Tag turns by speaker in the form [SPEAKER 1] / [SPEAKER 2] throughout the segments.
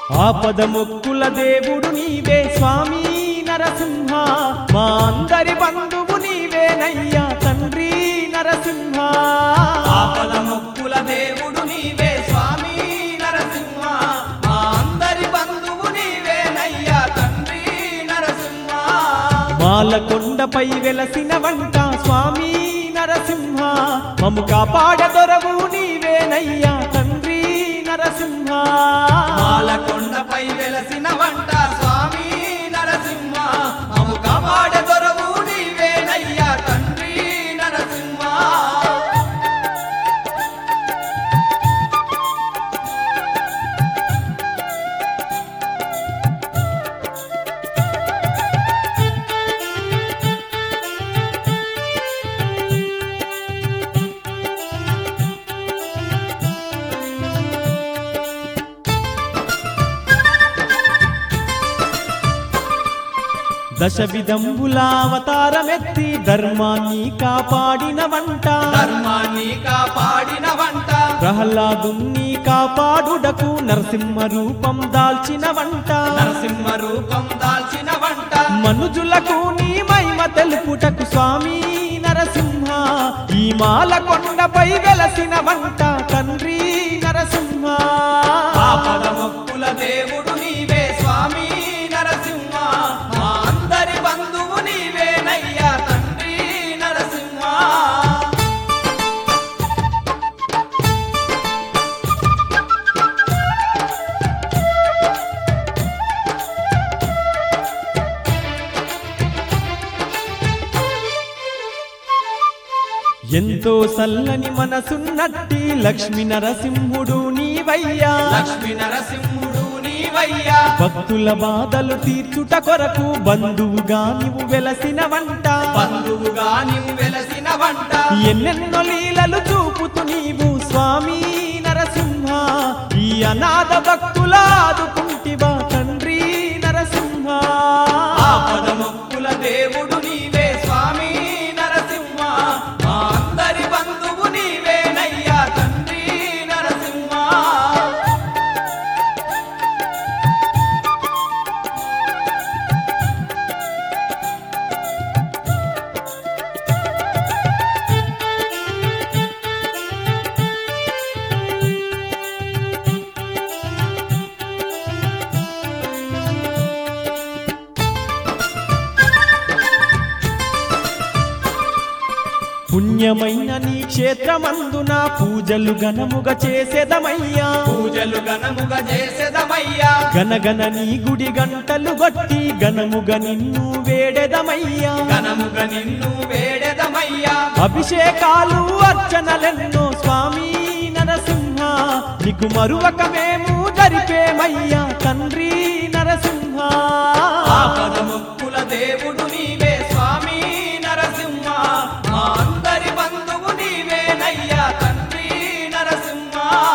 [SPEAKER 1] ఆపద మొక్కుల దేవుడు నీవే స్వామి నరసింహ మా అందరి బంధువు నీవేనయ్యా తండ్రి నరసింహ
[SPEAKER 2] ఆపద మొక్కుల దేవుడు నీవే స్వామి నరసింహ మా అందరి బంధువు నీవేనయ్యా తండ్రి నరసింహ
[SPEAKER 1] మాలకొండపై వెలసిన వంట స్వామి నరసింహ మము కాపాడ దొరవు నీవేనయ్యా తండ్రి నరసింహ
[SPEAKER 2] మాలకొండపై వెలసిన వంట స్వామి నరసింహ మము కాపాడ దొరవు నీవేనయ్యా తండ్రి నరసింహ
[SPEAKER 1] దశ విధంబుల అవతారమెత్తి ధర్మాన్ని కాపాడిన వంట
[SPEAKER 2] ధర్మాన్ని కాపాడిన వంట
[SPEAKER 1] ప్రహ్లాదుని కాపాడుడకు నరసింహ రూపం దాల్చిన వంట
[SPEAKER 2] నరసింహ రూపం దాల్చిన వంట
[SPEAKER 1] మనుజులకు నీ మహిమ తెలుపుటకు స్వామి నరసింహ ఈ మాల కొండపై వెలసిన వంట తండ్రి నరసింహ
[SPEAKER 2] ఆపద మొక్కుల దేవుడు నీవే స్వామి నరసింహ మా అందరి బంధువు నీవేనయ్యా తండ్రి నరసింహ
[SPEAKER 1] ఎంతో సల్లని మనసున్నట్టి లక్ష్మీ నరసింహుడు నీవయ్యా
[SPEAKER 2] లక్ష్మీ నరసింహుడు నీవయ్యా
[SPEAKER 1] భక్తుల బాధలు తీర్చుట కొరకు బంధువుగా నీవు వెలసిన వంట
[SPEAKER 2] బంధువుగా నీవు వెలసిన వంట
[SPEAKER 1] ఎన్నెన్నో లీలలు చూపుతూ నీవు స్వామి నరసింహ ఈ అనాథ భక్తుల ఆదుకుంటివా తండ్రి నరసింహ
[SPEAKER 2] ఆపద మొక్కుల దేవుడు నీవే స్వామి నరసింహ మా అందరి బంధువు నీవేనయ్యా తండ్రి నరసింహ
[SPEAKER 1] పుణ్యమైన నీ క్షేత్రమందున పూజలు ఘనముగా చేసేదమయ్యా
[SPEAKER 2] పూజలు ఘనముగా చేసేదమయ్యా
[SPEAKER 1] గనగన నీ గుడి గంటలు గట్టి ఘనముగా నిన్ను వేడెదమయ్యా
[SPEAKER 2] ఘనముగా నిన్ను వేడెదమయ్యా
[SPEAKER 1] అభిషేకాలు అర్చనలెన్నో స్వామి నరసింహ నీకు మరువక మేము జరిపేమయ్యా తండ్రి నరసింహ
[SPEAKER 2] ఆపద మొక్కుల దేవుడు నీవే స్వామి నరసింహ మా అందరి బంధువు నీవేనయ్యా తండ్రి నరసింహ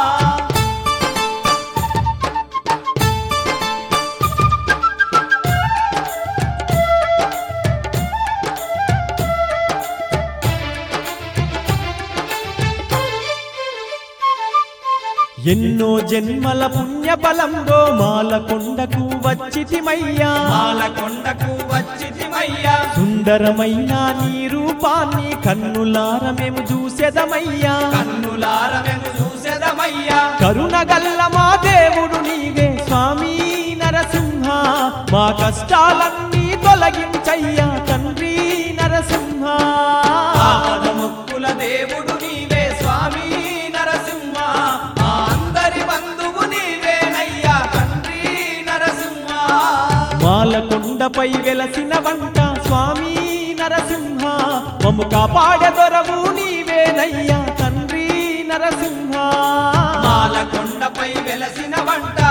[SPEAKER 1] ఎన్నో జన్మల పుణ్య బలంలో మాల కొండకు వచ్చితిమయ్యా
[SPEAKER 2] మాలకొండకు వచ్చితిమయ్యా
[SPEAKER 1] సుందరమైన నీ రూపాన్ని కన్నులార మేము చూసెదమయ్యా
[SPEAKER 2] కన్నులార మేము చూసేదమయ్యా
[SPEAKER 1] కరుణ గల్ల మా దేవుడు నీవే స్వామి నరసింహ మా కష్టాలన్నీ తొలగించయ్యా తండ్రి నరసింహ
[SPEAKER 2] ఆపద మొక్కుల దేవుడు నీవే స్వామి నరసింహ మా అందరి బంధువు నీవేనయ్యా తండ్రి నరసింహ
[SPEAKER 1] మాల కొండపై వెలసిన వంట స్వామి నరసింహ మమ్ము కాపాడే దొరవు నీవేనయ్యా తండ్రి నరసింహ
[SPEAKER 2] మాలకొండపై వెలసిన వంట